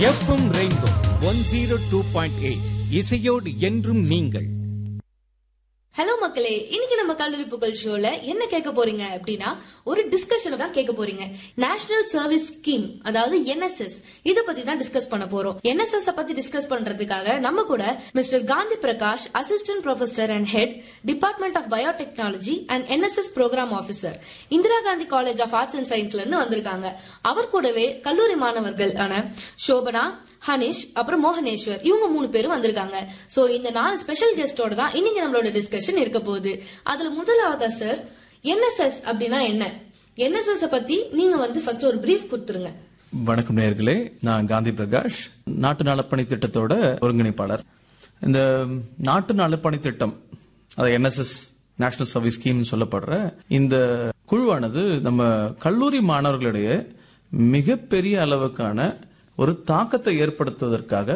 FM rainbow one zero two point eight இசையோடு என்றும் நீங்கள் ஹலோ மக்களே இன்னைக்கு நம்ம கல்லூரி புகழ் ஷோல என்ன கேட்க போறீங்க அப்படின்னா ஒரு டிஸ்கஷன் தான் கேட்க போறீங்க நேஷனல் சர்வீஸ் ஸ்கீம் அதாவது என்எஸ்எஸ் இத பத்தி தான் டிஸ்கஸ் பண்ண போறோம் என்எஸ்எஸ் பத்தி டிஸ்கஸ் பண்றதுக்காக நம்ம கூட mister Gandhi Prakash assistant professor and head department of biotechnology and NSS programme officer Indira Gandhi college of arts and சயின்ஸ்ல இருந்து வந்திருக்காங்க அவர் கூடவே கல்லூரி மாணவர்கள் ஆன சோபனா ஹனிஷ் அப்புறம் மோகனேஸ்வர் இவங்க மூணு பேரும் வந்திருக்காங்க சோ இந்த நாலு ஸ்பெஷல் கெஸ்டோட தான் இன்னைக்கு நம்மளோட டிஸ்கஷன் இருக்க போகுது அதுல முதலாவதா சார் என்எஸ்எஸ் அப்படின்னா என்ன என்எஸ்எஸ் பத்தி நீங்க வந்து ஃபர்ஸ்ட் ஒரு பிரீஃப் கொடுத்துருங்க வணக்கம் நேயர்களே நான் காந்தி பிரகாஷ் நாட்டு நலப்பணி திட்டத்தோட ஒருங்கிணைப்பாளர் இந்த நாட்டு நலப்பணி திட்டம் அது என்எஸ்எஸ் நேஷனல் சர்வீஸ் ஸ்கீம் சொல்லப்படுற இந்த குழுவானது நம்ம கல்லூரி மாணவர்களிடையே மிகப்பெரிய அளவுக்கான ஒரு தாக்கத்தை ஏற்படுத்துவதற்காக